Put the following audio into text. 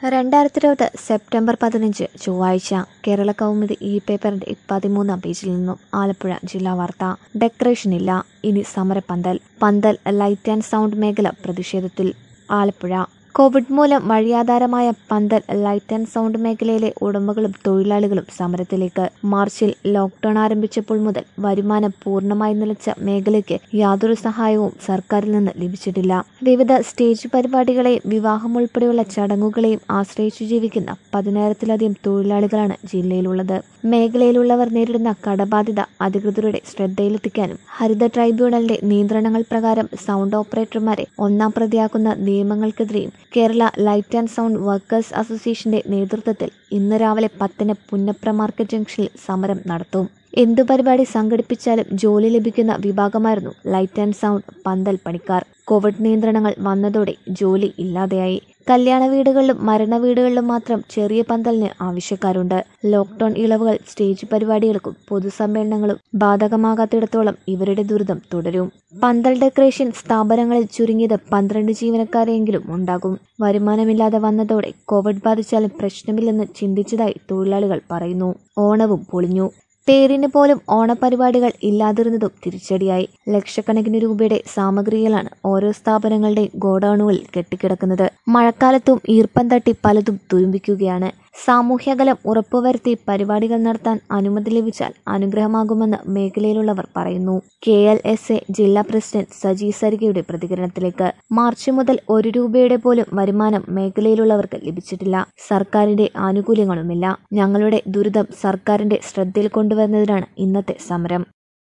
രണ്ടായിരത്തി ഇരുപത് സെപ്റ്റംബർ പതിനഞ്ച് ചൊവ്വാഴ്ച കേരള കൗമുദി ഈ പേപ്പറിന്റെ പതിമൂന്നാം പേജിൽ നിന്നും ആലപ്പുഴ ജില്ലാ വാർത്ത ഡെക്കറേഷൻ ഇല്ല ഇനി സമരപ്പന്തൽ പന്തൽ ലൈറ്റ് ആൻഡ് സൗണ്ട് മേഖല പ്രതിഷേധത്തിൽ ആലപ്പുഴ കോവിഡ് മൂലം വഴിയാധാരമായ പന്തൽ ലൈറ്റ് ആൻഡ് സൗണ്ട് മേഖലയിലെ ഉടമകളും തൊഴിലാളികളും സമരത്തിലേക്ക് മാർച്ചിൽ ലോക്ഡൌൺ ആരംഭിച്ചപ്പോൾ മുതൽ വരുമാനം പൂർണ്ണമായി നിലച്ച മേഖലയ്ക്ക് യാതൊരു സഹായവും സർക്കാരിൽ നിന്ന് ലഭിച്ചിട്ടില്ല വിവിധ സ്റ്റേജ് പരിപാടികളെയും വിവാഹം ഉൾപ്പെടെയുള്ള ചടങ്ങുകളെയും ആശ്രയിച്ചു ജീവിക്കുന്ന പതിനായിരത്തിലധികം തൊഴിലാളികളാണ് ജില്ലയിലുള്ളത് മേഖലയിലുള്ളവർ നേരിടുന്ന കടബാധ്യത അധികൃതരുടെ ശ്രദ്ധയിലെത്തിക്കാനും ഹരിത ട്രൈബ്യൂണലിന്റെ നിയന്ത്രണങ്ങൾ പ്രകാരം സൗണ്ട് ഓപ്പറേറ്റർമാരെ ഒന്നാം പ്രതിയാക്കുന്ന നിയമങ്ങൾക്കെതിരെയും Kerala light and sound workers അസോസിയേഷന്റെ നേതൃത്വത്തിൽ ഇന്ന് രാവിലെ പത്തിന് പുന്നപ്ര മാർക്കറ്റ് ജംഗ്ഷനിൽ സമരം നടത്തും എന്തു പരിപാടി സംഘടിപ്പിച്ചാലും ജോലി ലഭിക്കുന്ന വിഭാഗമായിരുന്നു ലൈറ്റ് ആൻഡ് സൗണ്ട് പന്തൽ പണിക്കാർ കോവിഡ് നിയന്ത്രണങ്ങൾ വന്നതോടെ ജോലി ഇല്ലാതെയായി കല്യാണ വീടുകളിലും മരണ വീടുകളിലും മാത്രം ചെറിയ പന്തലിന് ആവശ്യക്കാരുണ്ട് ലോക്ക്ഡൌൺ ഇളവുകൾ സ്റ്റേജ് പരിപാടികൾക്കും പൊതുസമ്മേളനങ്ങളും ബാധകമാകാത്തിടത്തോളം ഇവരുടെ ദുരിതം തുടരും പന്തൽ ഡെക്കറേഷൻ സ്ഥാപനങ്ങളിൽ ചുരുങ്ങിയത് പന്ത്രണ്ട് ജീവനക്കാരെങ്കിലും ഉണ്ടാകും വരുമാനമില്ലാതെ വന്നതോടെ കോവിഡ് ബാധിച്ചാലും പ്രശ്നമില്ലെന്ന് ചിന്തിച്ചതായി തൊഴിലാളികൾ പറയുന്നു ഓണവും പൊളിഞ്ഞു പേരിന് പോലും ഓണപരിപാടികൾ ഇല്ലാതിരുന്നതും തിരിച്ചടിയായി ലക്ഷക്കണക്കിന് രൂപയുടെ സാമഗ്രികളാണ് ഓരോ സ്ഥാപനങ്ങളുടെയും ഗോഡൌണുകളിൽ കെട്ടിക്കിടക്കുന്നത് മഴക്കാലത്തും ഈർപ്പം തട്ടി പലതും തുരുമ്പിക്കുകയാണ് സാമൂഹ്യകലം ഉറപ്പുവരുത്തി പരിപാടികൾ നടത്താൻ അനുമതി ലഭിച്ചാൽ അനുഗ്രഹമാകുമെന്ന് മേഖലയിലുള്ളവർ പറയുന്നു കെ എൽ എസ് എ ജില്ലാ പ്രസിഡന്റ് സജി സരികയുടെ പ്രതികരണത്തിലേക്ക് മാർച്ച് മുതൽ ഒരു രൂപയുടെ പോലും വരുമാനം മേഖലയിലുള്ളവർക്ക് ലഭിച്ചിട്ടില്ല സർക്കാരിന്റെ ആനുകൂല്യങ്ങളുമില്ല ഞങ്ങളുടെ ദുരിതം സർക്കാരിന്റെ ശ്രദ്ധയിൽ കൊണ്ടുവരുന്നതിനാണ് ഇന്നത്തെ സമരം